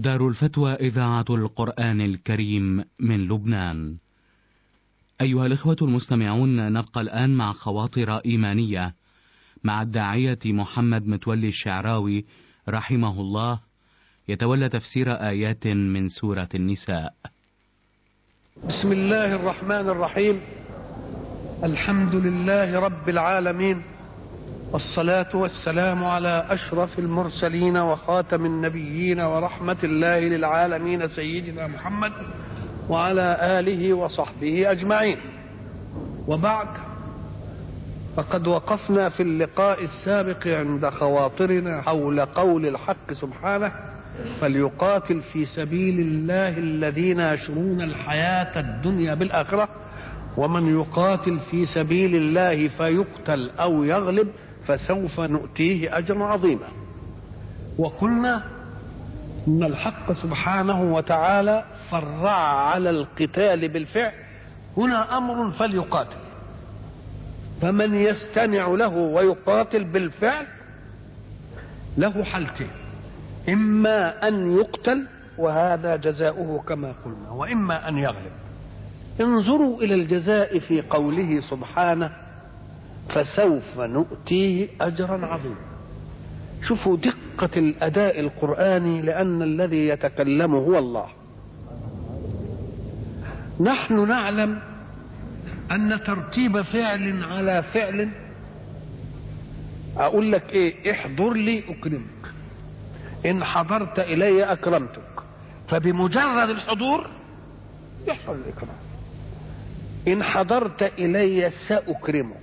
دار الفتوى إذاعة القرآن الكريم من لبنان. أيها الإخوة المستمعون نبقى الآن مع خواطر إيمانية مع الداعية محمد متولي الشعراوي رحمه الله يتولى تفسير آيات من سورة النساء. بسم الله الرحمن الرحيم الحمد لله رب العالمين والصلاة والسلام على أشرف المرسلين وخاتم النبيين ورحمة الله للعالمين سيدنا محمد وعلى آله وصحبه أجمعين وبعد فقد وقفنا في اللقاء السابق عند خواطرنا حول قول الحق سبحانه فليقاتل في سبيل الله الذين يشرون الحياة الدنيا بالآخرة ومن يقاتل في سبيل الله فيقتل أو يغلب فسوف نؤتيه أجرا عظيما وقلنا إن الحق سبحانه وتعالى فرع على القتال بالفعل هنا أمر فليقاتل فمن يستمع له ويقاتل بالفعل له حالتين إما أن يقتل وهذا جزاؤه كما قلنا وإما أن يغلب انظروا إلى الجزاء في قوله سبحانه فسوف نؤتيه أجرا عظيما شوفوا دقة الأداء القرآني لأن الذي يتكلم هو الله نحن نعلم أن ترتيب فعل على فعل أقول لك إيه احضر لي أكرمك إن حضرت إلي أكرمتك فبمجرد الحضور يحصل الإكرام إن حضرت إلي سأكرمك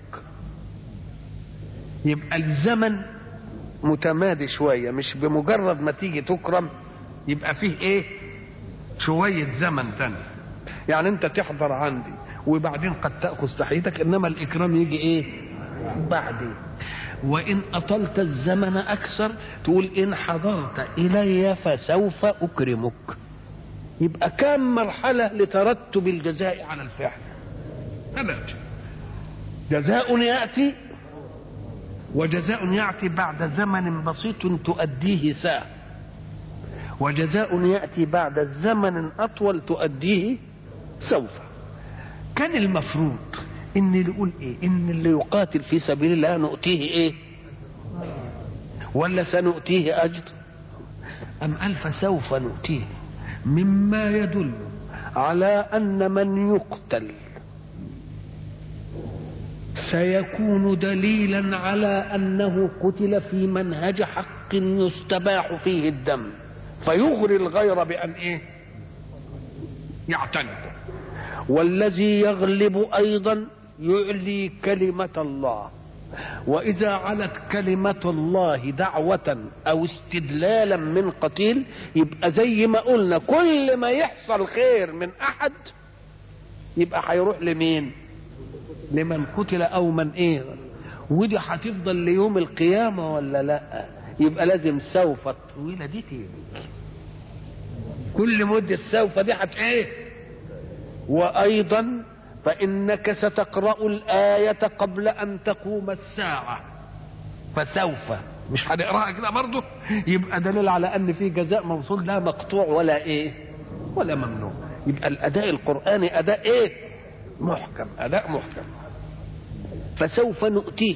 يبقى الزمن متمادي شوية مش بمجرد ما تيجي تكرم يبقى فيه ايه شوية زمن تاني يعني انت تحضر عندي وبعدين قد تأخذ تحيتك انما الاكرام يجي ايه بعدين وان اطلت الزمن اكثر تقول ان حضرت الي فسوف اكرمك يبقى كم مرحلة لترتب الجزاء على الفعل ثلاثة جزاء يأتي وجزاء يأتي بعد زمن بسيط تؤديه ساعة وجزاء يأتي بعد زمن أطول تؤديه سوف كان المفروض ان اللي يقول ايه ان اللي يقاتل في سبيل الله نؤتيه ايه ولا سنؤتيه اجر ام قال فسوف نؤتيه مما يدل على ان من يقتل سيكون دليلا على انه قتل في منهج حق يستباح فيه الدم فيغري الغير بان ايه يعتنق والذي يغلب ايضا يعلي كلمه الله واذا علت كلمه الله دعوه او استدلالا من قتيل يبقى زي ما قلنا كل ما يحصل خير من احد يبقى هيروح لمين لمن قتل او من ايه ودي هتفضل ليوم القيامه ولا لا يبقى لازم سوف الطويله دي تيجي كل مده سوف دي هت ايه وايضا فانك ستقرا الايه قبل ان تقوم الساعه فسوف مش هنقراها كده برضه يبقى دليل على ان في جزاء موصول لا مقطوع ولا ايه ولا ممنوع يبقى الاداء القراني اداء ايه محكم اداء محكم فسوف نؤتيه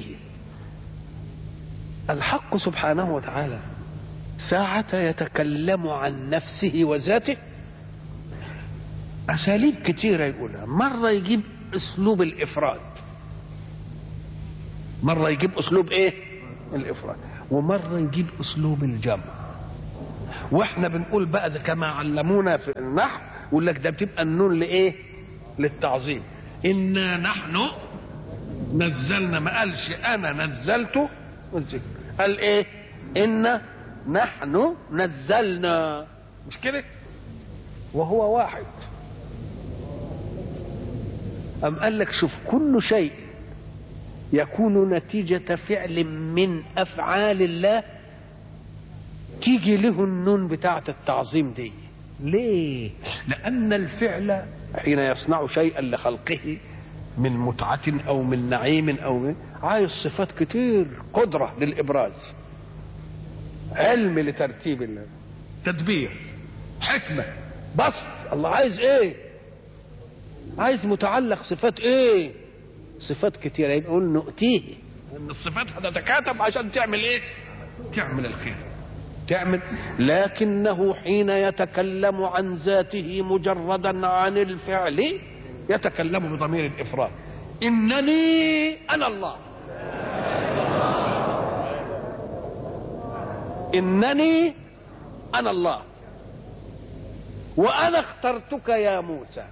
الحق سبحانه وتعالى ساعة يتكلم عن نفسه وذاته أساليب كتيرة يقولها مرة يجيب أسلوب الإفراد مرة يجيب أسلوب إيه الإفراد ومرة يجيب أسلوب الجمع واحنا بنقول بقى زي كما علمونا في النحو يقول لك ده بتبقى النون لايه للتعظيم انا نحن نزلنا ما قالش انا نزلته قال ايه ان نحن نزلنا مش كده وهو واحد أم قال لك شوف كل شيء يكون نتيجة فعل من أفعال الله تيجي له النون بتاعة التعظيم دي ليه لأن الفعل حين يصنع شيئا لخلقه من متعة أو من نعيم أو من عايز صفات كتير قدرة للإبراز علم لترتيب الله تدبير حكمة بسط الله عايز ايه عايز متعلق صفات ايه صفات كتيرة يبقى يقول نؤتيه ان الصفات هتتكاتب عشان تعمل ايه تعمل الخير تعمل لكنه حين يتكلم عن ذاته مجردا عن الفعل يتكلم بضمير الافراد انني انا الله انني انا الله وانا اخترتك يا موسى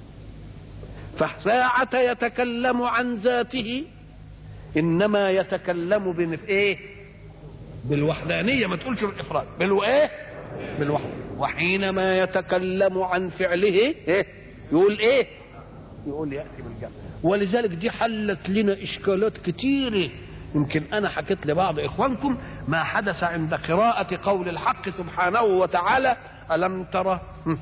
فساعة يتكلم عن ذاته انما يتكلم بايه بالوحدانية ما تقولش بالافراد بالايه بالوحدة وحينما يتكلم عن فعله إيه؟ يقول ايه يقول ياتي بالجمع ولذلك دي حلت لنا اشكالات كتيره يمكن انا حكيت لبعض اخوانكم ما حدث عند قراءة قول الحق سبحانه وتعالى ألم ترى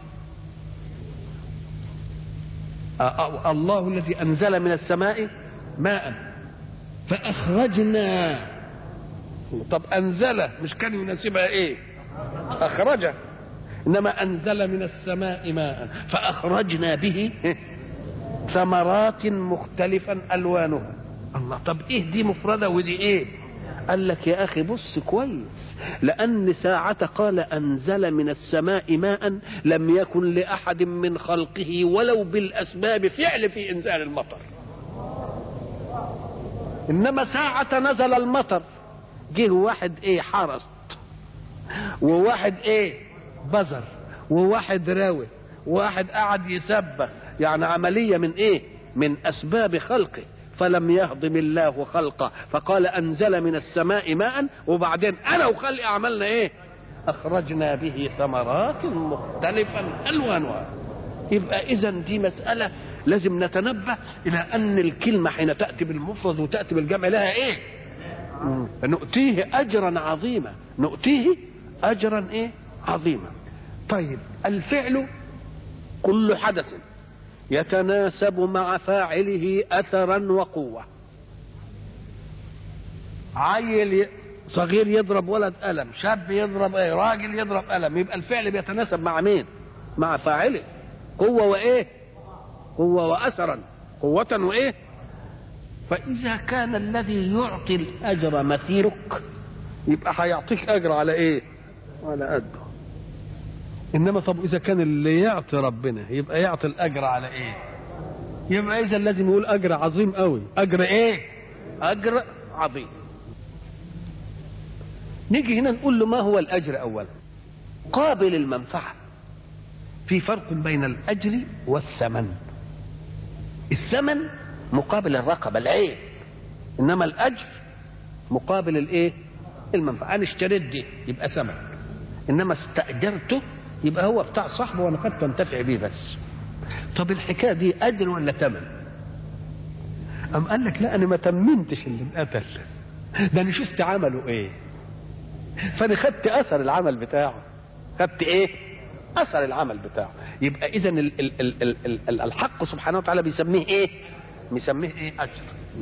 الله الذي أنزل من السماء ماء فأخرجنا طب أنزل مش كان يناسبها إيه أخرج إنما أنزل من السماء ماء فأخرجنا به ثمرات مختلفا ألوانها الله طب إيه دي مفردة ودي إيه قال لك يا اخي بص كويس لان ساعة قال انزل من السماء ماء لم يكن لاحد من خلقه ولو بالاسباب فعل في انزال المطر انما ساعة نزل المطر جه واحد ايه حرست وواحد ايه بزر وواحد راوي وواحد قعد يسبح يعني عملية من ايه من اسباب خلقه فلم يهضم الله خلقه فقال انزل من السماء ماء وبعدين انا وخلقي عملنا ايه اخرجنا به ثمرات مختلفا الوانها يبقى اذا دي مساله لازم نتنبه الى ان الكلمه حين تاتي بالمفرد وتاتي بالجمع لها ايه نؤتيه اجرا عظيما نؤتيه اجرا ايه عظيما طيب الفعل كل حدث يتناسب مع فاعله اثرا وقوه عيل صغير يضرب ولد قلم شاب يضرب ايه راجل يضرب قلم يبقى الفعل بيتناسب مع مين مع فاعله قوه وايه قوه واثرا قوه وايه فاذا كان الذي يعطي الاجر مثيرك يبقى هيعطيك اجر على ايه على قده انما طب اذا كان اللي يعطي ربنا يبقى يعطي الاجر على ايه يبقى اذا لازم يقول اجر عظيم قوي اجر ايه اجر عظيم نيجي هنا نقول له ما هو الاجر اولا قابل المنفعه في فرق بين الاجر والثمن الثمن مقابل الرقبه العين انما الاجر مقابل الايه المنفعه انا اشتريت دي يبقى ثمن انما استاجرته يبقى هو بتاع صاحبه وانا كنت انتفع بيه بس طب الحكايه دي اجر ولا ثمن ام قال لك لا انا ما تممتش اللي انقتل ده انا شفت عمله ايه فانا خدت اثر العمل بتاعه خدت ايه اثر العمل بتاعه يبقى اذا ال- ال- ال- ال- ال- الحق سبحانه وتعالى بيسميه ايه بيسميه ايه اجر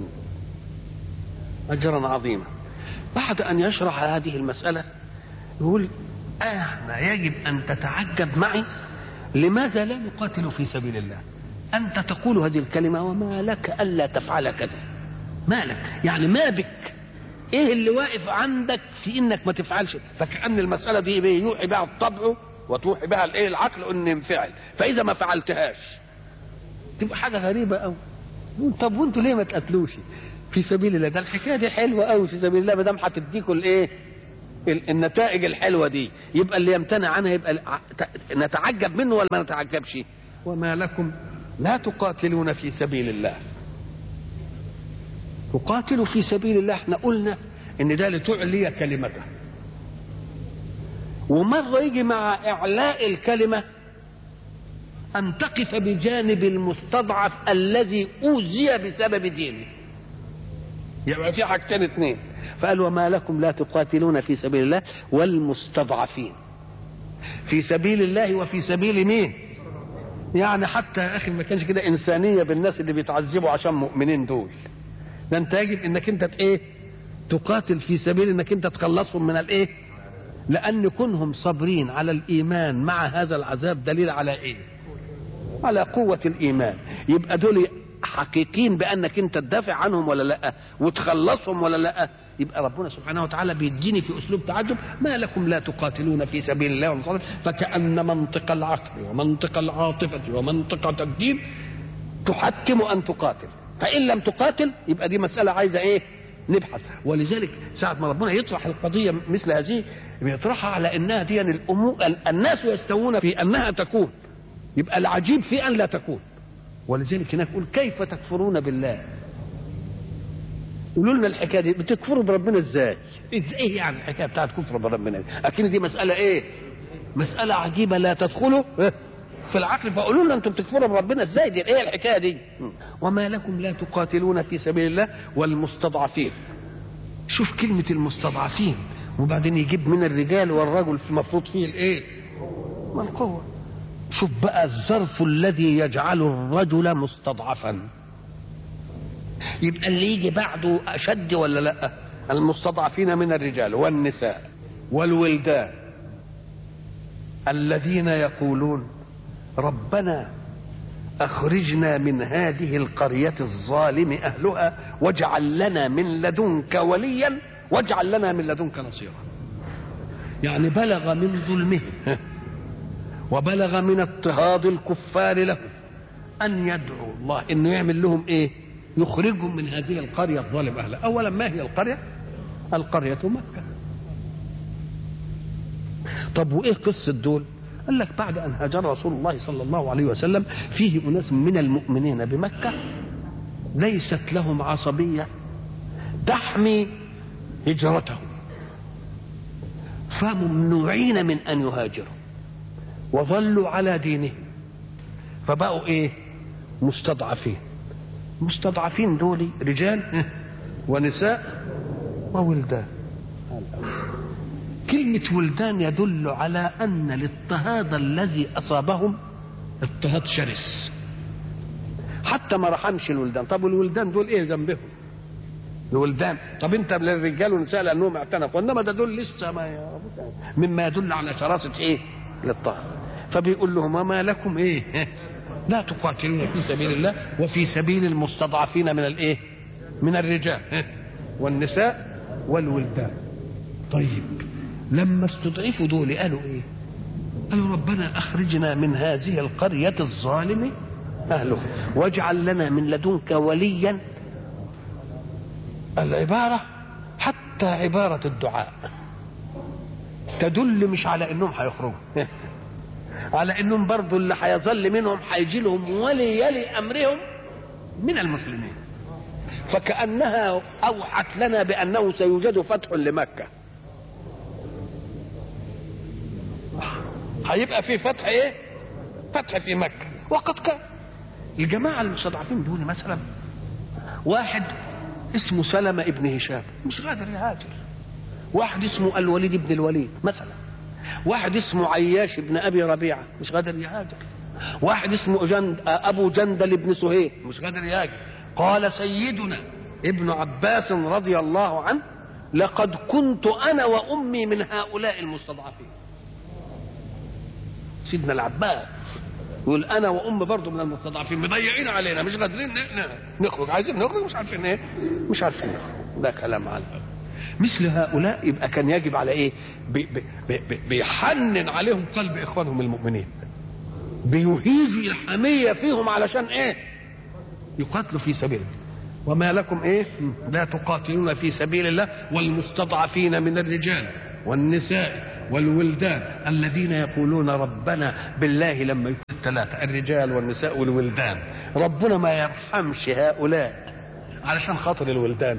اجرا عظيما بعد ان يشرح هذه المساله يقول احنا يجب ان تتعجب معي لماذا لا نقاتل في سبيل الله انت تقول هذه الكلمه وما لك الا تفعل كذا ما لك يعني ما بك ايه اللي واقف عندك في انك ما تفعلش فكأن المسألة دي بيه يوحي بها الطبع وتوحي بها الايه العقل ان ينفعل فاذا ما فعلتهاش تبقى حاجة غريبة قوي طب وانتوا ليه ما تقتلوش في سبيل الله ده الحكاية دي حلوة قوي في سبيل الله ما دام هتديكوا الايه ال- النتائج الحلوة دي يبقى اللي يمتنع عنها يبقى الع- ت- نتعجب منه ولا ما نتعجبش وما لكم لا تقاتلون في سبيل الله تقاتل في سبيل الله احنا قلنا ان ده لتعلي كلمته ومرة يجي مع إعلاء الكلمة أن تقف بجانب المستضعف الذي أوذي بسبب دينه يبقى في حاجتين اتنين فقال وما لكم لا تقاتلون في سبيل الله والمستضعفين في سبيل الله وفي سبيل مين يعني حتى يا اخي ما كانش كده انسانيه بالناس اللي بيتعذبوا عشان مؤمنين دول ده انت يجب انك انت ت- ايه تقاتل في سبيل انك انت تخلصهم من الايه لأن كونهم صابرين على الإيمان مع هذا العذاب دليل على إيه على قوة الإيمان يبقى دول حقيقين بأنك أنت تدافع عنهم ولا لا وتخلصهم ولا لا يبقى ربنا سبحانه وتعالى بيديني في أسلوب تعجب ما لكم لا تقاتلون في سبيل الله والصلاة فكأن منطق العقل ومنطق العاطفة ومنطق الدين تحتم أن تقاتل فإن لم تقاتل يبقى دي مسألة عايزة إيه نبحث ولذلك ساعة ما ربنا يطرح القضية مثل هذه بيطرحها على انها دي الامور الناس يستوون في انها تكون يبقى العجيب في ان لا تكون ولذلك هناك يقول كيف تكفرون بالله قولوا لنا الحكايه دي بتكفروا بربنا ازاي؟ ايه يعني الحكايه بتاعت كفر بربنا دي؟ اكيد دي مساله ايه؟ مساله عجيبه لا تدخلوا في العقل فقولوا لنا انتم بتكفروا بربنا ازاي دي؟ ايه الحكايه دي؟ وما لكم لا تقاتلون في سبيل الله والمستضعفين. شوف كلمه المستضعفين وبعدين يجيب من الرجال والرجل المفروض فيه الايه؟ ما القوه. شوف بقى الظرف الذي يجعل الرجل مستضعفا. يبقى اللي يجي بعده اشد ولا لا؟ المستضعفين من الرجال والنساء والولدان الذين يقولون ربنا اخرجنا من هذه القريه الظالم اهلها واجعل لنا من لدنك وليا واجعل لنا من لدنك نصيرا يعني بلغ من ظلمهم وبلغ من اضطهاد الكفار له ان يدعو الله انه يعمل لهم ايه يخرجهم من هذه القريه الظالم اهلها اولا ما هي القريه القريه مكه طب وايه قصه دول قال لك بعد ان هاجر رسول الله صلى الله عليه وسلم فيه اناس من المؤمنين بمكه ليست لهم عصبيه تحمي هجرتهم فممنوعين من ان يهاجروا وظلوا على دينهم فبقوا ايه مستضعفين مستضعفين دول رجال ونساء وولدان كلمة ولدان يدل على أن الاضطهاد الذي أصابهم اضطهاد شرس حتى ما رحمش الولدان طب الولدان دول ايه ذنبهم الولدان طب انت للرجال والنساء لانهم اعتنقوا انما ده دول لسه ما يعرفوش مما يدل على شراسه ايه الاضطهاد فبيقول لهم وما لكم ايه لا تقاتلون في سبيل الله وفي سبيل المستضعفين من الايه من الرجال والنساء والولدان طيب لما استضعفوا دول قالوا ايه قالوا ربنا اخرجنا من هذه القريه الظالم اهله واجعل لنا من لدنك وليا العباره حتى عباره الدعاء تدل مش على انهم هيخرجوا على انهم برضو اللي هيظل منهم هيجي لهم ولي يلي امرهم من المسلمين فكانها اوحت لنا بانه سيوجد فتح لمكه هيبقى في فتح ايه فتح في مكه وقد كان الجماعه المستضعفين دول مثلا واحد اسمه سلمة ابن هشام مش قادر يهاجر واحد اسمه الوليد ابن الوليد مثلا واحد اسمه عياش ابن ابي ربيعه مش قادر يهاجر واحد اسمه جند ابو جندل ابن سهيل مش قادر يهاجر قال سيدنا ابن عباس رضي الله عنه لقد كنت انا وامي من هؤلاء المستضعفين سيدنا العباس يقول انا وام برضه من المستضعفين مضيعين علينا مش قادرين نخرج عايزين نخرج مش عارفين ايه مش عارفين نخرج ده كلام على مثل هؤلاء يبقى كان يجب على ايه بي بي بي بيحنن عليهم قلب اخوانهم المؤمنين بيهيج الحميه فيهم علشان ايه يقاتلوا في سبيل الله وما لكم ايه لا تقاتلون في سبيل الله والمستضعفين من الرجال والنساء والولدان الذين يقولون ربنا بالله لما يكون الثلاثة الرجال والنساء والولدان ربنا ما يرحمش هؤلاء علشان خاطر الولدان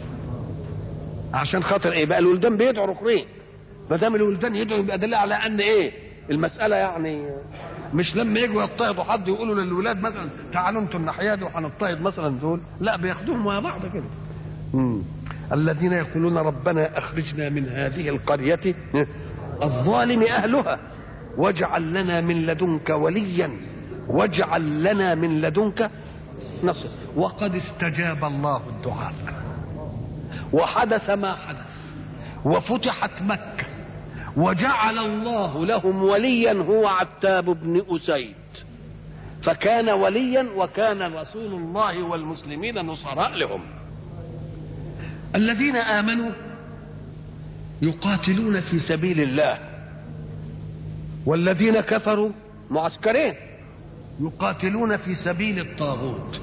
عشان خاطر ايه بقى الولدان بيدعوا ركنين ما دام الولدان يدعوا يبقى دليل على ان ايه المساله يعني مش لما يجوا يضطهدوا حد يقولوا للولاد مثلا تعالوا انتوا الناحيه دي وهنضطهد مثلا دول لا بياخدوهم مع بعض كده مم. الذين يقولون ربنا اخرجنا من هذه القريه الظالم اهلها واجعل لنا من لدنك وليا واجعل لنا من لدنك نصر وقد استجاب الله الدعاء وحدث ما حدث وفتحت مكة وجعل الله لهم وليا هو عتاب بن أسيد فكان وليا وكان رسول الله والمسلمين نصراء لهم الذين آمنوا يقاتلون في سبيل الله والذين كفروا معسكرين يقاتلون في سبيل الطاغوت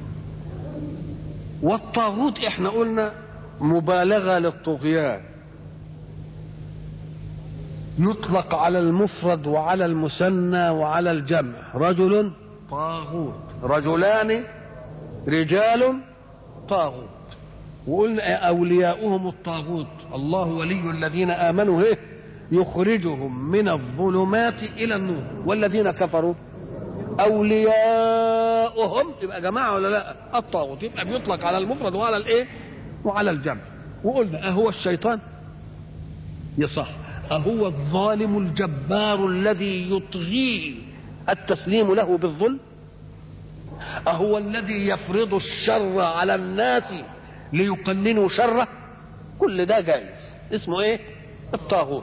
والطاغوت احنا قلنا مبالغه للطغيان يطلق على المفرد وعلى المثنى وعلى الجمع رجل طاغوت رجلان رجال طاغوت وقلنا اولياؤهم الطاغوت الله ولي الذين امنوا هيه يخرجهم من الظلمات الى النور والذين كفروا اولياؤهم يبقى جماعه ولا لا الطاغوت يبقى بيطلق على المفرد وعلى الايه وعلى الجمع وقلنا اهو الشيطان يصح اهو الظالم الجبار الذي يطغي التسليم له بالظلم اهو الذي يفرض الشر على الناس ليقننوا شره كل ده جائز اسمه ايه الطاغوت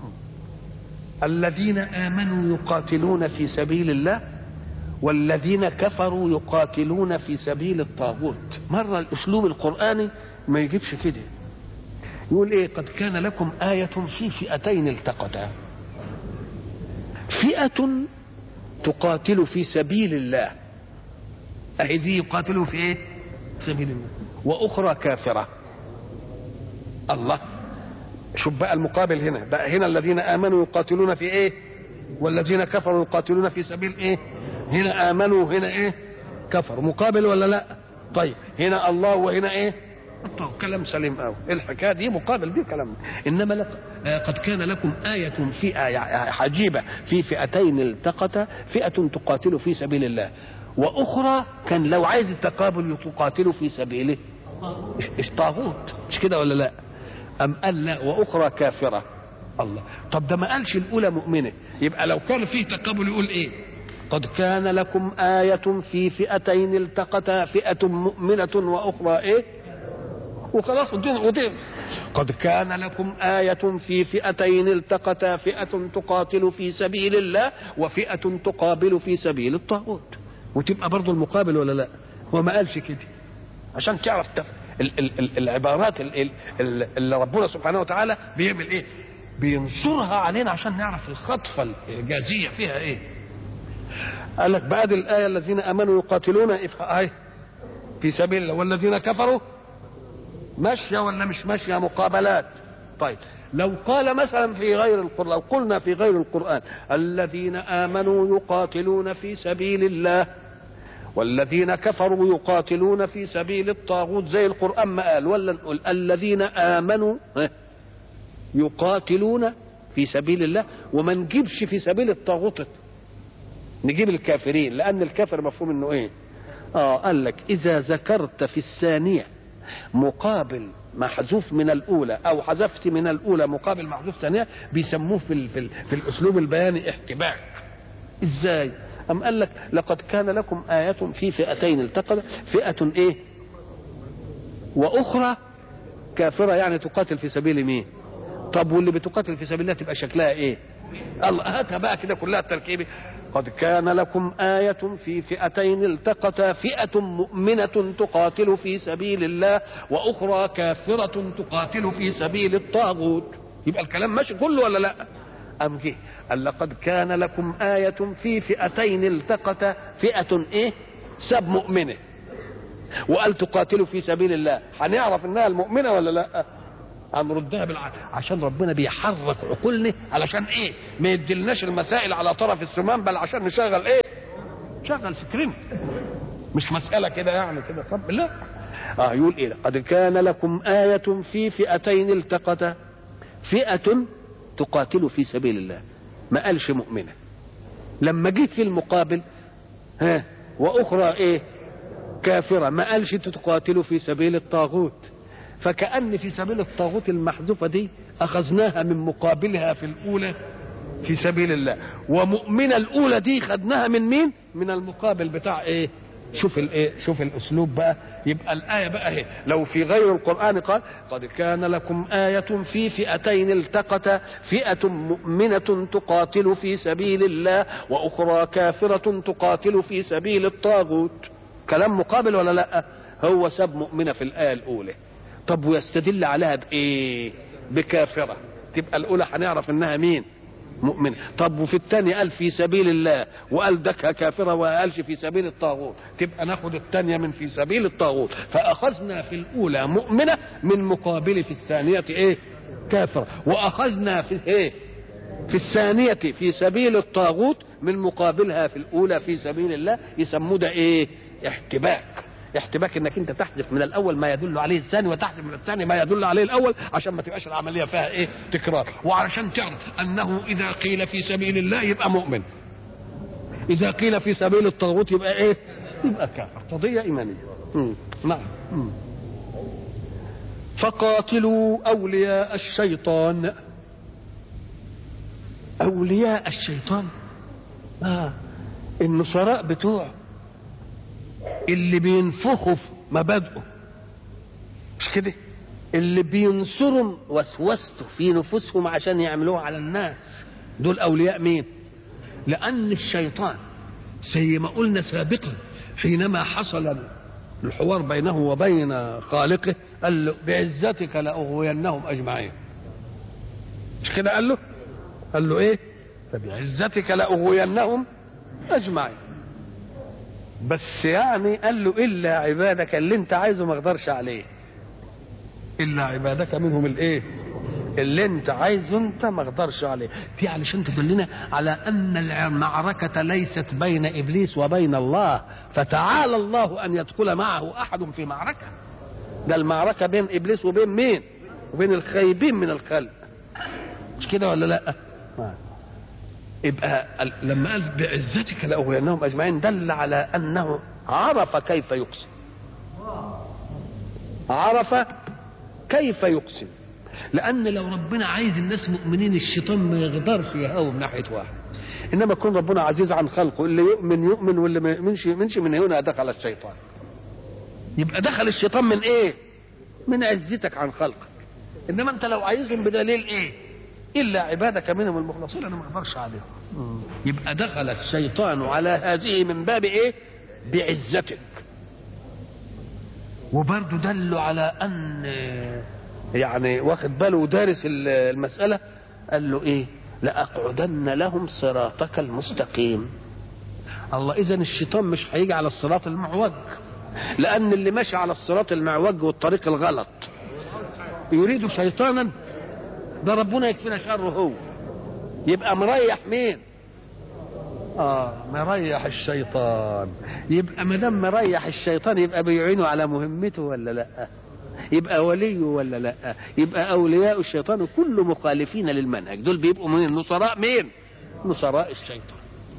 الذين امنوا يقاتلون في سبيل الله والذين كفروا يقاتلون في سبيل الطاغوت مرة الأسلوب القرآني ما يجيبش كده يقول إيه قد كان لكم آية في فئتين التقتا فئة تقاتل في سبيل الله أهي دي يقاتلوا في إيه سبيل الله وأخرى كافرة الله شوف بقى المقابل هنا بقى هنا الذين آمنوا يقاتلون في إيه والذين كفروا يقاتلون في سبيل إيه هنا امنوا هنا ايه كفروا مقابل ولا لا طيب هنا الله وهنا ايه طيب كلام سليم قوي الحكايه دي مقابل دي كلام انما لك قد كان لكم آية في آية عجيبة في فئتين التقتا فئة تقاتل في سبيل الله وأخرى كان لو عايز التقابل تقاتل في سبيله مش طاغوت مش كده ولا لا أم قال لا وأخرى كافرة الله طب ده ما قالش الأولى مؤمنة يبقى لو كان فيه تقابل يقول إيه قد كان لكم آية في فئتين التقتا فئة مؤمنة وأخرى إيه وخلاص ودين ودين قد كان لكم آية في فئتين التقتا فئة تقاتل في سبيل الله وفئة تقابل في سبيل الطاغوت وتبقى برضو المقابل ولا لا هو ما قالش كده عشان تعرف تف... ال... ال... ال... العبارات ال... ال... اللي ربنا سبحانه وتعالى بيعمل ايه بينصرها علينا عشان نعرف الخطفة الجازية فيها ايه قال لك بعد الآية الذين آمنوا يقاتلون اهي في سبيل الله والذين كفروا ماشية ولا مش ماشية مقابلات طيب لو قال مثلا في غير القرآن لو قلنا في غير القرآن الذين آمنوا يقاتلون في سبيل الله والذين كفروا يقاتلون في سبيل الطاغوت زي القرآن ما قال ولا نقول الذين آمنوا يقاتلون في سبيل الله وما نجيبش في سبيل الطاغوت نجيب الكافرين لأن الكافر مفهوم انه ايه اه قال لك اذا ذكرت في الثانية مقابل محذوف من الاولى او حذفت من الاولى مقابل محذوف ثانيه بيسموه في ال في, ال في الاسلوب البياني احتباك ازاي ام قال لك لقد كان لكم ايه في فئتين التقت فئه ايه واخرى كافره يعني تقاتل في سبيل مين طب واللي بتقاتل في سبيل الله تبقى شكلها ايه الله هاتها بقى كده كلها التركيبه قد كان لكم آية في فئتين التقتا فئة مؤمنة تقاتل في سبيل الله وأخرى كافرة تقاتل في سبيل الطاغوت يبقى الكلام ماشي كله ولا لا أم جه قال لقد كان لكم آية في فئتين التقتا فئة إيه سب مؤمنة وقال تقاتلوا في سبيل الله هنعرف انها المؤمنة ولا لا هنردها بالعقل عشان ربنا بيحرك عقولنا علشان ايه ما يدلناش المسائل على طرف السمان بل عشان نشغل ايه شغل فكرنا مش مسألة كده يعني كده طب لا اه يقول ايه قد كان لكم آية في فئتين التقتا فئة تقاتل في سبيل الله ما قالش مؤمنة لما جيت في المقابل ها واخرى ايه كافرة ما قالش تقاتلوا في سبيل الطاغوت فكأن في سبيل الطاغوت المحذوفة دي أخذناها من مقابلها في الأولى في سبيل الله ومؤمنة الأولى دي خدناها من مين من المقابل بتاع إيه شوف الايه شوف الاسلوب بقى يبقى الايه بقى اهي لو في غير القران قال قد كان لكم ايه في فئتين التقتا فئه مؤمنه تقاتل في سبيل الله واخرى كافره تقاتل في سبيل الطاغوت كلام مقابل ولا لا هو ساب مؤمنه في الايه الاولى طب ويستدل عليها بايه بكافره تبقى الاولى هنعرف انها مين مؤمنة طب وفي الثاني قال في سبيل الله وقال دكها كافرة وما قالش في سبيل الطاغوت تبقى ناخد الثانية من في سبيل الطاغوت فأخذنا في الأولى مؤمنة من مقابل في الثانية إيه كافرة وأخذنا في إيه في الثانية في سبيل الطاغوت من مقابلها في الأولى في سبيل الله يسموه ده إيه احتباك احتباك انك انت تحذف من الاول ما يدل عليه الثاني وتحذف من الثاني ما يدل عليه الاول عشان ما تبقاش العمليه فيها ايه تكرار وعلشان تعرف انه اذا قيل في سبيل الله يبقى مؤمن اذا قيل في سبيل الطاغوت يبقى ايه يبقى كافر قضيه ايمانيه مم. نعم مم. فقاتلوا اولياء الشيطان اولياء الشيطان اه النصراء بتوعه اللي بينفخوا في مبادئه مش كده اللي بينصروا وسوسته في نفوسهم عشان يعملوها على الناس دول اولياء مين لان الشيطان زي ما قلنا سابقا حينما حصل الحوار بينه وبين خالقه قال له بعزتك لاغوينهم اجمعين مش كده قال له قال له ايه فبعزتك لاغوينهم اجمعين بس يعني قال له الا عبادك اللي انت عايزه ما اقدرش عليه الا عبادك منهم الايه اللي انت عايزه انت ما اقدرش عليه دي علشان تدلنا على ان المعركه ليست بين ابليس وبين الله فتعالى الله ان يدخل معه احد في معركه ده المعركه بين ابليس وبين مين وبين الخايبين من الخلق مش كده ولا لا يبقى لما قال بعزتك لاغوينهم اجمعين دل على انه عرف كيف يقسم عرف كيف يقسم لان لو ربنا عايز الناس مؤمنين الشيطان ما يقدرش يهاوم ناحيه واحد انما يكون ربنا عزيز عن خلقه اللي يؤمن يؤمن واللي ما يؤمنش يؤمنش من هنا دخل الشيطان يبقى دخل الشيطان من ايه من عزتك عن خلقك انما انت لو عايزهم بدليل ايه الا عبادك منهم المخلصين انا ما اقدرش عليهم يبقى دخل الشيطان على هذه من باب ايه بعزتك وبرضه دلوا على ان يعني واخد باله ودارس المساله قال له ايه لاقعدن لهم صراطك المستقيم الله اذا الشيطان مش هيجي على الصراط المعوج لان اللي ماشي على الصراط المعوج والطريق الغلط يريد شيطانا ده ربنا يكفينا شره هو يبقى مريح مين اه مريح الشيطان يبقى ما دام مريح الشيطان يبقى بيعينه على مهمته ولا لا يبقى ولي ولا لا يبقى اولياء الشيطان كل مخالفين للمنهج دول بيبقوا من نصراء مين نصراء الشيطان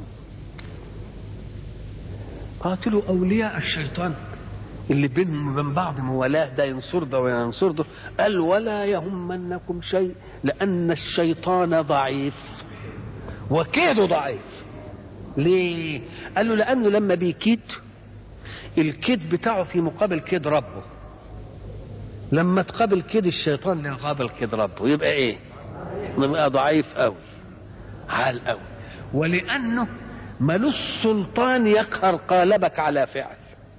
قاتلوا اولياء الشيطان اللي بينهم وبين بعض موالاه ده ينصر ده وينصر ده قال ولا يهمنكم شيء لان الشيطان ضعيف وكيده ضعيف ليه قال له لانه لما بيكيد الكيد بتاعه في مقابل كيد ربه لما تقابل كيد الشيطان يقابل كيد ربه يبقى ايه يبقى ضعيف قوي عال قوي ولانه ملوش سلطان يقهر قالبك على فعل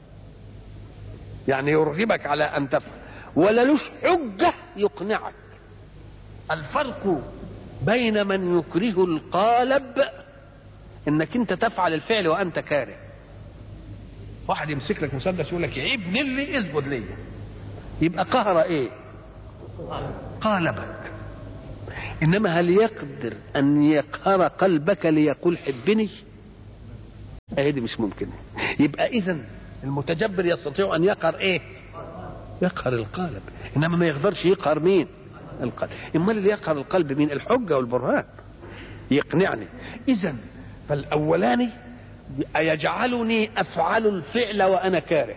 يعني يرغبك على ان تفعل ولا لوش حجه يقنعك الفرق بين من يكره القالب انك انت تفعل الفعل وانت كاره واحد يمسك لك مسدس يقول لك يا ابن اللي اسجد لي يبقى قهر ايه قالبك انما هل يقدر ان يقهر قلبك ليقول حبني اهي دي مش ممكن يبقى اذا المتجبر يستطيع ان يقهر ايه يقهر القالب انما ما يقدرش يقهر مين القلب امال اللي يقهر القلب مين الحجه والبرهان يقنعني اذا فالاولاني يجعلني افعل الفعل وانا كاره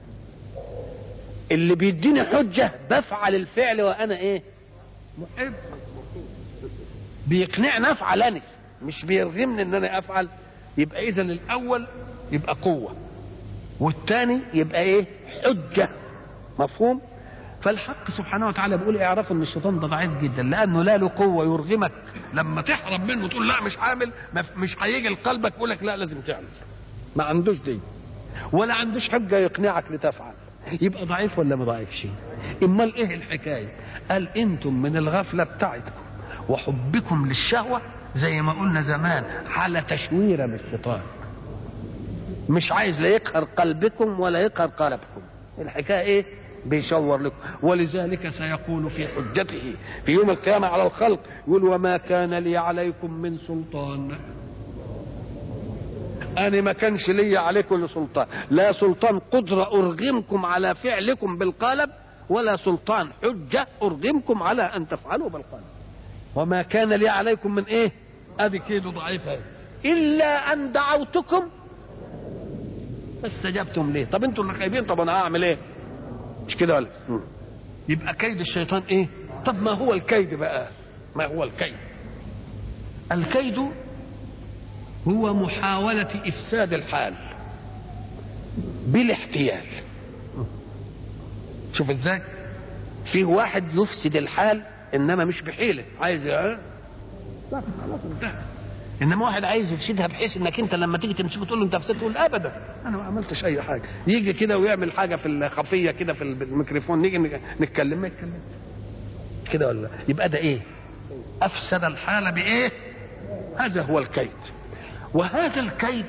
اللي بيديني حجه بفعل الفعل وانا ايه محب بيقنعني افعل مش بيرغمني ان انا افعل يبقى اذا الاول يبقى قوه والتاني يبقى ايه حجة مفهوم فالحق سبحانه وتعالى بيقول اعرفوا ان الشيطان ده ضعيف جدا لانه لا له قوه يرغمك لما تحرم منه تقول لا مش عامل مش هيجي لقلبك يقول لك لا لازم تعمل ما عندوش دي ولا عندوش حجه يقنعك لتفعل يبقى ضعيف ولا ما ضعيفش امال ايه الحكايه قال انتم من الغفله بتاعتكم وحبكم للشهوه زي ما قلنا زمان حالة تشويرة من الشيطان مش عايز لا يقهر قلبكم ولا يقهر قلبكم الحكاية ايه بيشور لكم ولذلك سيقول في حجته في يوم القيامة على الخلق يقول وما كان لي عليكم من سلطان أنا ما كانش لي عليكم سلطان لا سلطان قدرة أرغمكم على فعلكم بالقالب ولا سلطان حجة أرغمكم على أن تفعلوا بالقالب وما كان لي عليكم من إيه ادي كيد ضعيفة الا ان دعوتكم فاستجبتم ليه طب انتوا اللي خايبين طب انا هعمل ايه مش كده ولا يبقى كيد الشيطان ايه طب ما هو الكيد بقى ما هو الكيد الكيد هو محاولة إفساد الحال بالاحتيال شوف ازاي فيه واحد يفسد الحال انما مش بحيله عايز لا خلاص انتهى انما واحد عايز يفسدها بحيث انك انت لما تيجي تمسكه تقول له انت فسدت تقول ابدا انا ما عملتش اي حاجه يجي كده ويعمل حاجه في الخفيه كده في الميكروفون نيجي نتكلم ما يتكلم كده ولا يبقى ده ايه افسد الحاله بايه هذا هو الكيد وهذا الكيد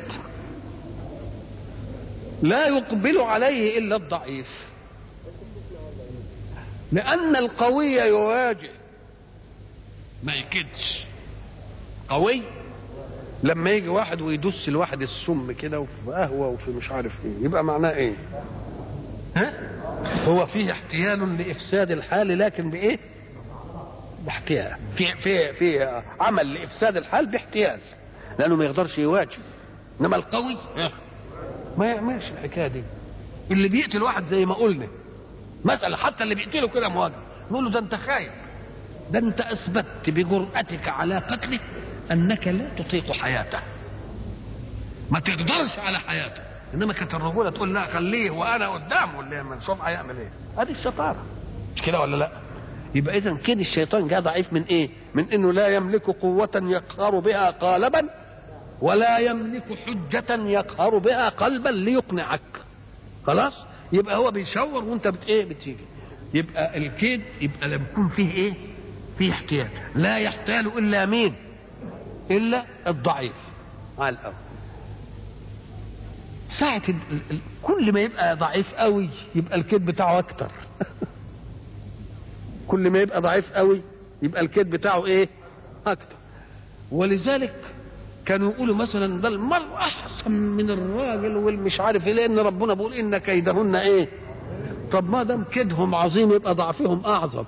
لا يقبل عليه الا الضعيف لان القوي يواجه ما يكدش قوي لما يجي واحد ويدس الواحد السم كده وفي قهوه وفي مش عارف ايه يبقى معناه ايه ها هو فيه احتيال لافساد الحال لكن بايه باحتيال في في في عمل لافساد الحال باحتيال لانه ما يقدرش يواجه انما القوي ما يعملش الحكايه دي اللي بيقتل واحد زي ما قلنا مسألة حتى اللي بيقتله كده مواجهة نقول له ده انت خايب ده انت اثبتت بجرأتك على قتله انك لا تطيق حياته ما تقدرش على حياته انما كانت الرجوله تقول لا خليه وانا قدامه اللي لما نشوف هيعمل ايه ادي الشطاره مش كده ولا لا يبقى اذا كده الشيطان جاء ضعيف من ايه من انه لا يملك قوه يقهر بها قالبا ولا يملك حجه يقهر بها قلبا ليقنعك خلاص يبقى هو بيشور وانت بت ايه بتيجي يبقى الكيد يبقى لما يكون فيه ايه فيه احتيال لا يحتال الا مين الا الضعيف على الاول ساعة ال... ال... كل ما يبقى ضعيف قوي يبقى الكيد بتاعه اكتر كل ما يبقى ضعيف قوي يبقى الكيد بتاعه ايه اكتر ولذلك كانوا يقولوا مثلا ده المرء احسن من الراجل والمش عارف ايه لان ربنا بيقول ان كيدهن ايه طب ما دام كيدهم عظيم يبقى ضعفهم اعظم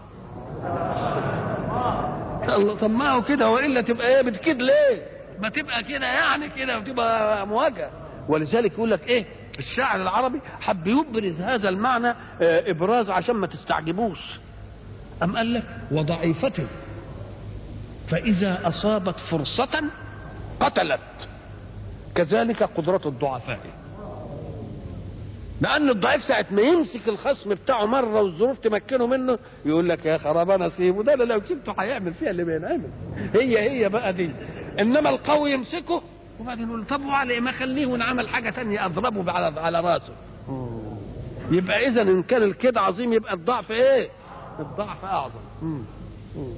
الله طب ما هو كده والا تبقى ايه بتكيد ليه ما تبقى كده يعني كده وتبقى مواجهه ولذلك يقول لك ايه الشاعر العربي حب يبرز هذا المعنى اه ابراز عشان ما تستعجبوش ام قال لك وضعيفته فاذا اصابت فرصه قتلت كذلك قدرة الضعفاء لأن الضعيف ساعة ما يمسك الخصم بتاعه مرة والظروف تمكنه منه يقول لك يا خراب أنا سيبه ده لو سيبته هيعمل فيها اللي بينعمل هي هي بقى دي إنما القوي يمسكه وبعدين يقول طب وعلى ما خليه ونعمل حاجة تانية أضربه على على راسه يبقى إذا إن كان الكيد عظيم يبقى الضعف إيه؟ الضعف أعظم مم. مم.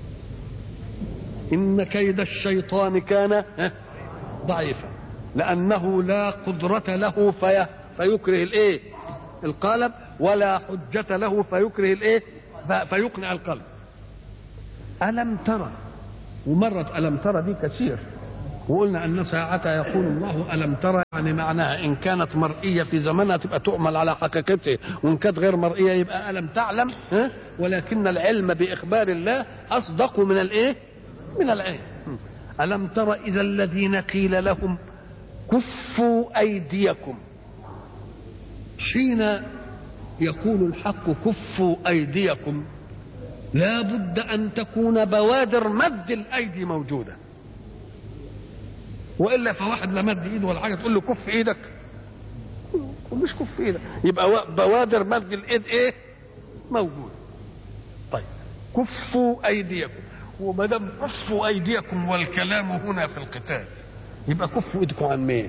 إن كيد الشيطان كان ضعيفا لأنه لا قدرة له في فيكره الإيه؟ القالب ولا حجة له فيكره الإيه؟ فيقنع القلب ألم ترى ومرت ألم ترى دي كثير وقلنا أن ساعتها يقول الله ألم ترى يعني معناها إن كانت مرئية في زمنها تبقى تؤمل على حقيقته وإن كانت غير مرئية يبقى ألم تعلم ها؟ ولكن العلم بإخبار الله أصدق من الإيه؟ من العين ألم تر إذا الذين قيل لهم كفوا أيديكم حين يقول الحق كفوا أيديكم لا بد أن تكون بوادر مد الأيدي موجودة وإلا فواحد لا مد إيده ولا حاجة تقول له كف إيدك مش كف ايدك يبقى بوادر مد الايد ايه موجود طيب كفوا ايديكم وما دام كفوا ايديكم والكلام هنا في القتال يبقى كفوا ايدكم عن مين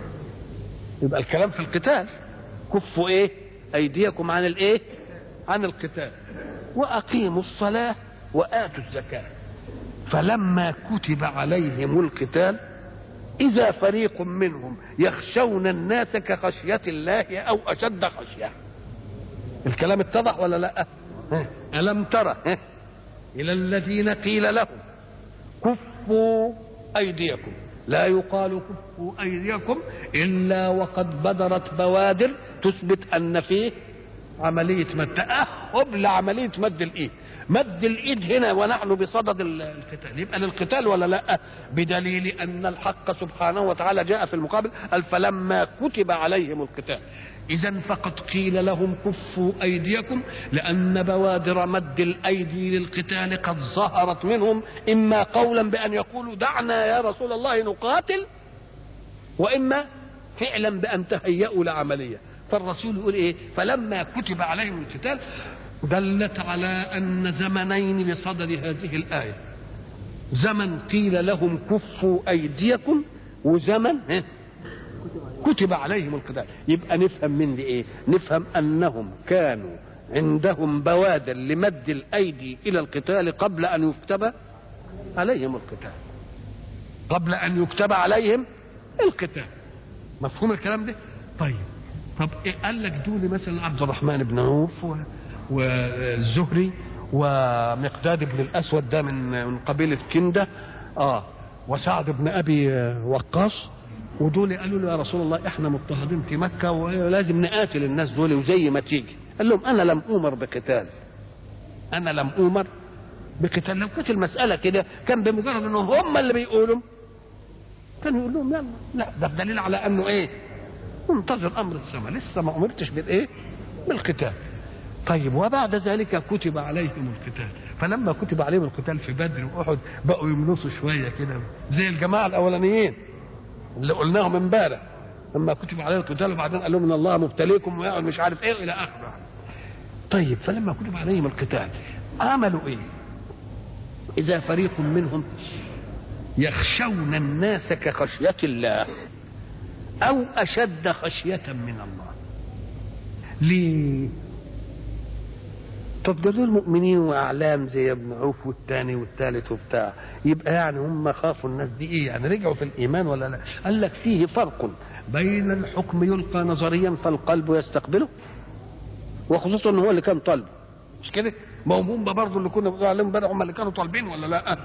يبقى الكلام في القتال كفوا ايه ايديكم عن الايه عن القتال واقيموا الصلاه واتوا الزكاه فلما كتب عليهم القتال اذا فريق منهم يخشون الناس كخشيه الله او اشد خشيه الكلام اتضح ولا لا الم ترى الى الذين قيل لهم كفوا ايديكم لا يقال كفوا ايديكم الا وقد بدرت بوادر تثبت ان فيه عمليه مد تاهب لعمليه مد الايد مد الايد هنا ونحن بصدد القتال يبقى للقتال ولا لا بدليل ان الحق سبحانه وتعالى جاء في المقابل قال فلما كتب عليهم القتال اذا فقد قيل لهم كفوا ايديكم لان بوادر مد الايدي للقتال قد ظهرت منهم اما قولا بان يقولوا دعنا يا رسول الله نقاتل واما فعلا بان تهيأوا لعمليه فالرسول يقول ايه فلما كتب عليهم القتال دلت على ان زمنين بصدد هذه الايه زمن قيل لهم كفوا ايديكم وزمن كتب عليهم القتال يبقى نفهم من دي ايه نفهم انهم كانوا عندهم بوادر لمد الايدي الى القتال قبل ان يكتب عليهم القتال قبل ان يكتب عليهم القتال مفهوم الكلام ده طيب طب إيه قال لك دول مثلا عبد الرحمن بن عوف و... والزهري ومقداد بن الاسود ده من من قبيله كنده اه وسعد بن ابي وقاص ودول قالوا له يا رسول الله احنا مضطهدين في مكه ولازم نقاتل الناس دول وزي ما تيجي قال لهم انا لم اومر بقتال انا لم اومر بقتال لو كانت المساله كده كان بمجرد انه هم اللي بيقولوا كان يقول لهم يلا لا ده دليل على انه ايه منتظر امر السماء لسه ما امرتش بالايه بالقتال طيب وبعد ذلك كتب عليهم القتال فلما كتب عليهم القتال في بدر واحد بقوا يملصوا شويه كده زي الجماعه الاولانيين اللي قلناهم امبارح لما كتب عليهم القتال وبعدين قال لهم ان الله مبتليكم ويقعد مش عارف ايه الى اخره طيب فلما كتب عليهم القتال عملوا ايه اذا فريق منهم يخشون الناس كخشيه الله او اشد خشيه من الله ليه طب ده دول مؤمنين واعلام زي ابن عوف والثاني والثالث وبتاع يبقى يعني هم خافوا الناس دي ايه يعني رجعوا في الايمان ولا لا قال لك فيه فرق بين الحكم يلقى نظريا فالقلب يستقبله وخصوصا ان هو اللي كان طالبه مش كده ما هم برضه اللي كنا بنقول عليهم امبارح هم اللي كانوا طالبين ولا لا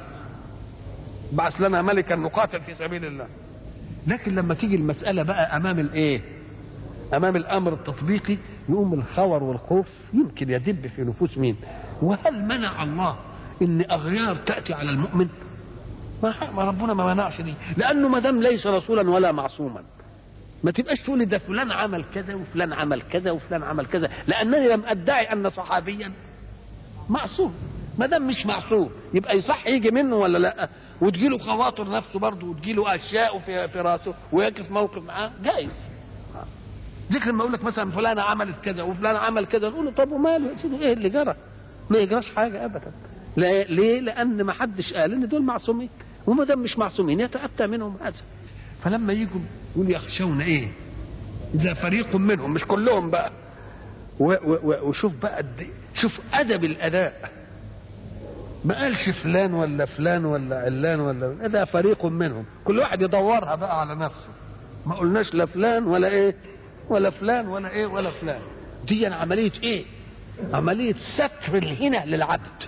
بعث لنا ملكا نقاتل في سبيل الله لكن لما تيجي المسألة بقى أمام الإيه؟ أمام الأمر التطبيقي يقوم الخور والخوف يمكن يدب في نفوس مين؟ وهل منع الله إن أغيار تأتي على المؤمن؟ ما ربنا ما منعش دي، لأنه ما دام ليس رسولا ولا معصوما. ما تبقاش تقول ده فلان عمل كذا وفلان عمل كذا وفلان عمل كذا، لأنني لم أدعي أن صحابيا معصوم. ما دام مش معصوم يبقى يصح يجي منه ولا لا؟ وتجيله خواطر نفسه برضه وتجيله اشياء في في راسه ويقف موقف معاه جايز ذكر لما اقول لك مثلا فلانه عملت كذا وفلان عمل كذا نقول له طب وماله يا سيدي ايه اللي جرى؟ ما يجراش حاجه ابدا لا ليه؟ لان ما حدش قال ان دول معصومين وما دام مش معصومين يتاتى منهم هذا فلما يجوا يقول يخشون ايه؟ اذا فريق منهم مش كلهم بقى و و وشوف بقى شوف ادب الاداء ما قالش فلان ولا فلان ولا علان ولا ده فريق منهم كل واحد يدورها بقى على نفسه ما قلناش لا فلان ولا ايه ولا فلان ولا ايه ولا فلان دي عملية ايه عملية ستر الهنا للعبد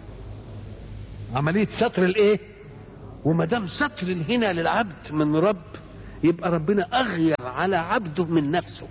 عملية ستر الايه وما دام ستر الهنا للعبد من رب يبقى ربنا اغير على عبده من نفسه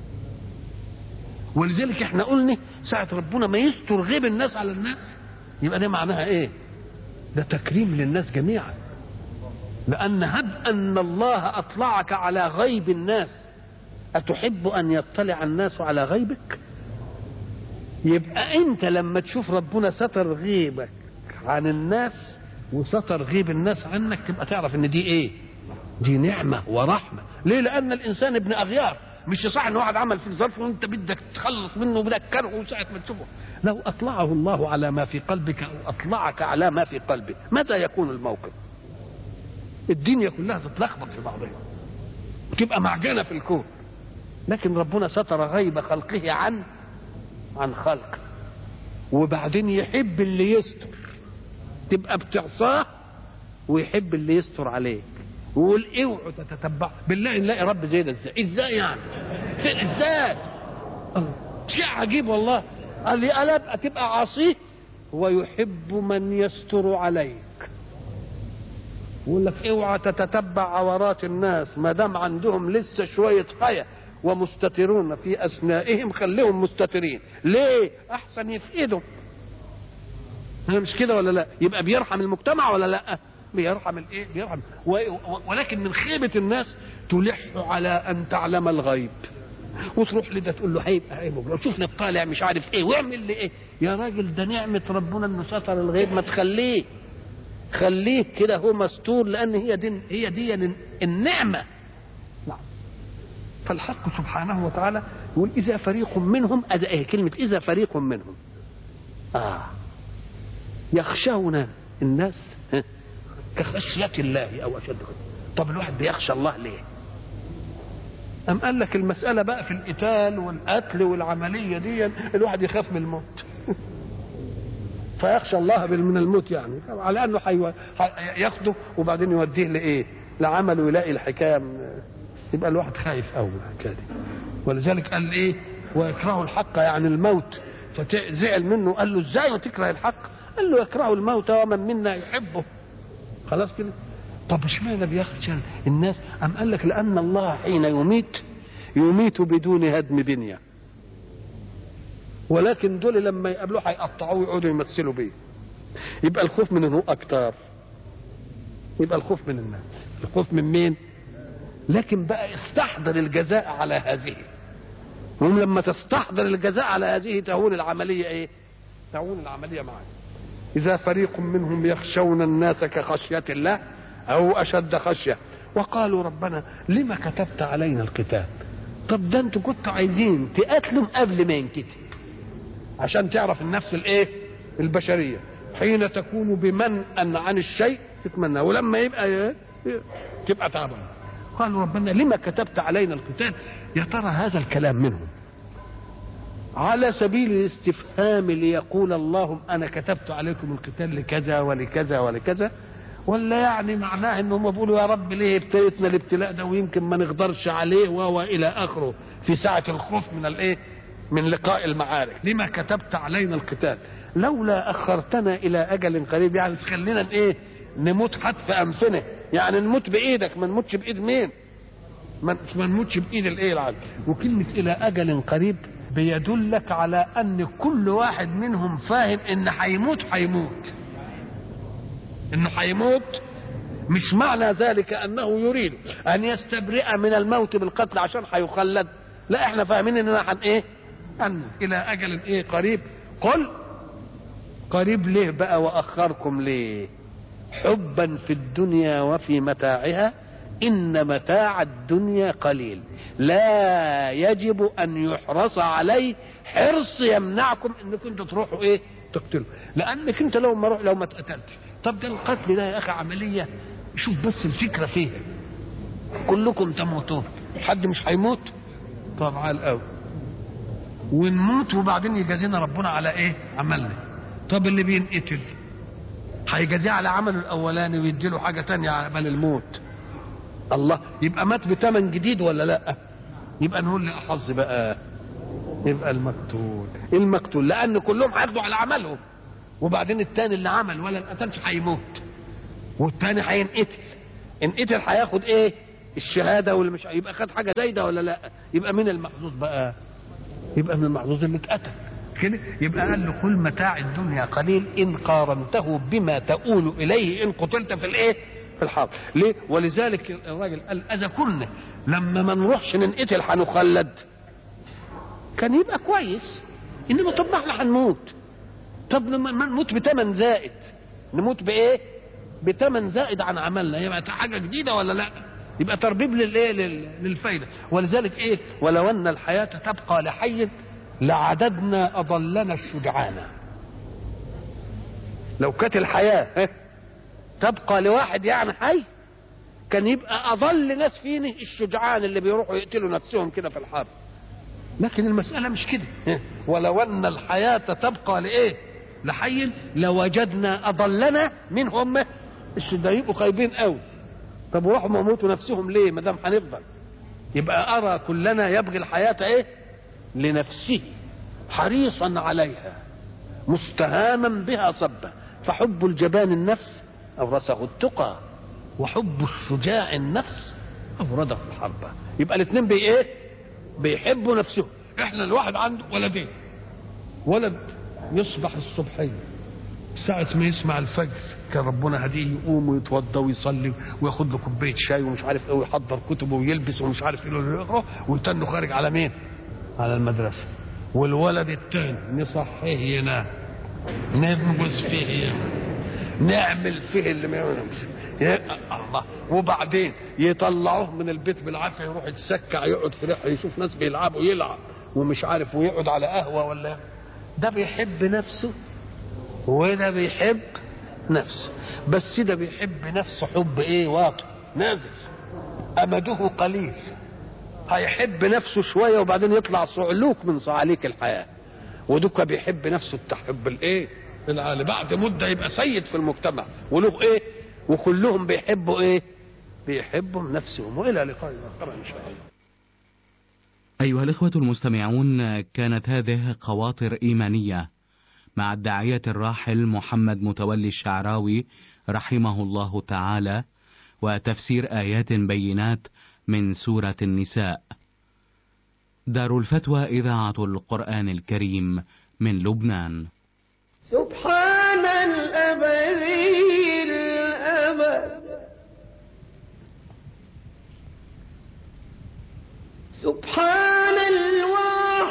ولذلك احنا قلنا ساعة ربنا ما يستر غيب الناس على الناس يبقى ده معناها ايه ده تكريم للناس جميعا لان هب ان الله اطلعك على غيب الناس اتحب ان يطلع الناس على غيبك يبقى انت لما تشوف ربنا ستر غيبك عن الناس وستر غيب الناس عنك تبقى تعرف ان دي ايه دي نعمة ورحمة ليه لان الانسان ابن اغيار مش صح ان واحد عمل فيك ظرف وانت بدك تخلص منه وبدك كرهه ساعه ما تشوفه لو اطلعه الله على ما في قلبك او اطلعك على ما في قلبه ماذا يكون الموقف الدنيا كلها تتلخبط في بعضها وتبقى معجنه في الكون لكن ربنا ستر غيب خلقه عن عن خلقه وبعدين يحب اللي يستر تبقى بتعصاه ويحب اللي يستر عليك ويقول اوعوا تتتبعوا بالله نلاقي رب زي ده ازاي ازاي يعني فين ازاي الله. شيء عجيب والله قال لي الا تبقى عاصيه ويحب من يستر عليك يقول لك اوعى تتتبع عورات الناس ما دام عندهم لسه شويه حياه ومستترون في اثنائهم خليهم مستترين ليه احسن يفقدوا مش كده ولا لا يبقى بيرحم المجتمع ولا لا بيرحم الايه بيرحم و... و... ولكن من خيبه الناس تلح على ان تعلم الغيب وتروح لده تقول له هيبقى ايه بكره شوف لك طالع مش عارف ايه واعمل لي ايه يا راجل ده نعمه ربنا انه ستر الغيب ما تخليه خليه كده هو مستور لان هي دي هي دي النعمه نعم فالحق سبحانه وتعالى يقول اذا فريق منهم اذا ايه كلمه اذا فريق منهم اه يخشون الناس كخشية الله أو أشد طب الواحد بيخشى الله ليه أم قال لك المسألة بقى في القتال والقتل والعملية دي الواحد يخاف من الموت فيخشى الله من الموت يعني على أنه حيو... ياخده وبعدين يوديه لإيه لعمل ويلاقي الحكاية يبقى الواحد خايف أوي الحكاية دي ولذلك قال إيه ويكره الحق يعني الموت فزعل منه قال له ازاي وتكره الحق قال له يكره الموت ومن منا يحبه خلاص كده طب اشمعنى بيخشى الناس ام قال لك لان الله حين يميت يميت بدون هدم بنيه ولكن دول لما يقابلوه هيقطعوه ويقعدوا يمثلوا بيه يبقى الخوف من انه اكتر يبقى الخوف من الناس الخوف من مين لكن بقى استحضر الجزاء على هذه هم لما تستحضر الجزاء على هذه تهون العمليه ايه تهون العمليه معاك إذا فريق منهم يخشون الناس كخشية الله أو أشد خشية وقالوا ربنا لما كتبت علينا القتال طب ده انتوا كنتوا عايزين تقاتلوا قبل ما ينكتب عشان تعرف النفس الايه البشرية حين تكون بمنأ عن الشيء تتمنى ولما يبقى إيه؟ تبقى تعبان قالوا ربنا لما كتبت علينا القتال يا ترى هذا الكلام منهم على سبيل الاستفهام ليقول اللهم انا كتبت عليكم القتال لكذا ولكذا ولكذا ولا يعني معناه انهم بيقولوا يا رب ليه ابتليتنا الابتلاء ده ويمكن ما نقدرش عليه و الى اخره في ساعه الخوف من الايه؟ من لقاء المعارك، لما كتبت علينا القتال؟ لولا اخرتنا الى اجل قريب يعني تخلينا ايه؟ نموت حتف انفنا، يعني نموت بايدك ما نموتش بايد مين؟ ما نموتش بايد الايه العدل، وكلمه الى اجل قريب بيدلك على ان كل واحد منهم فاهم ان هيموت هيموت انه هيموت مش معنى ذلك انه يريد ان يستبرئ من الموت بالقتل عشان هيخلد لا احنا فاهمين اننا هن ايه هنموت الى اجل ايه قريب قل قريب ليه بقى واخركم ليه حبا في الدنيا وفي متاعها ان متاع الدنيا قليل لا يجب ان يحرص عليه حرص يمنعكم انكم انتوا تروحوا ايه تقتلوا لانك انت لو ما روح لو ما اتقتلتش طب ده القتل ده يا اخي عمليه شوف بس الفكره فيها كلكم تموتون حد مش هيموت طب على الاول ونموت وبعدين يجازينا ربنا على ايه عملنا طب اللي بينقتل هيجازيه على عمله الاولاني ويديله حاجه تانية على الموت الله يبقى مات بثمن جديد ولا لا يبقى نقول لي احظ بقى يبقى المقتول المقتول لان كلهم هياخدوا على عملهم وبعدين التاني اللي عمل ولا ما قتلش هيموت والتاني هينقتل انقتل هياخد ايه الشهاده واللي مش يبقى خد حاجه زايده ولا لا يبقى مين المحظوظ بقى يبقى من المحظوظ اللي اتقتل كده يبقى قال له كل متاع الدنيا قليل ان قارنته بما تؤول اليه ان قتلت في الايه في الحرب ليه ولذلك الراجل قال اذا كنا لما ما نروحش ننقتل هنخلد كان يبقى كويس انما طب ما احنا هنموت طب لما نموت بثمن زائد نموت بايه بثمن زائد عن عملنا يبقى حاجه جديده ولا لا يبقى تربيب للايه لل- للفايده ولذلك ايه ولو ان الحياه تبقى لحي لعددنا اضلنا الشجعان لو كانت الحياه إيه؟ تبقى لواحد يعني حي كان يبقى اضل ناس فينا الشجعان اللي بيروحوا يقتلوا نفسهم كده في الحرب لكن المسألة مش كده ولو أن الحياة تبقى لإيه لحي لوجدنا أضلنا منهم الشدة يبقوا خايبين قوي طب وراحوا موتوا نفسهم ليه ما دام هنفضل يبقى أرى كلنا يبغي الحياة إيه لنفسه حريصا عليها مستهاما بها صبا فحب الجبان النفس أورثه التقى وحب الشجاع النفس أورده الحرب يبقى الاثنين بي إيه بيحبوا نفسهم احنا الواحد عنده ولدين ولد يصبح الصبحية ساعة ما يسمع الفجر كان ربنا هديه يقوم ويتوضى ويصلي وياخد له كوباية شاي ومش عارف ايه ويحضر كتبه ويلبس ومش عارف ايه اللي يقرا ويتنه خارج على مين؟ على المدرسة والولد التاني نصحيه ينام ننجز فيه ينام نعمل فيه اللي ما يعملش يا الله وبعدين يطلعوه من البيت بالعافيه يروح يتسكع يقعد في ريحه يشوف ناس بيلعبوا يلعب ومش عارف ويقعد على قهوه ولا ده بيحب نفسه وده بيحب نفسه بس ده بيحب نفسه حب ايه واطي نازل امده قليل هيحب نفسه شويه وبعدين يطلع صعلوك من صعاليك الحياه ودوكا بيحب نفسه التحب الايه العالي بعد مده يبقى سيد في المجتمع وله ايه وكلهم بيحبوا ايه بيحبوا نفسهم والى لقاء اخر ان شاء الله أيها الإخوة المستمعون كانت هذه خواطر إيمانية مع الداعية الراحل محمد متولي الشعراوي رحمه الله تعالى وتفسير آيات بينات من سورة النساء. دار الفتوى إذاعة القرآن الكريم من لبنان. سبحان الأبدي الأبد سبحان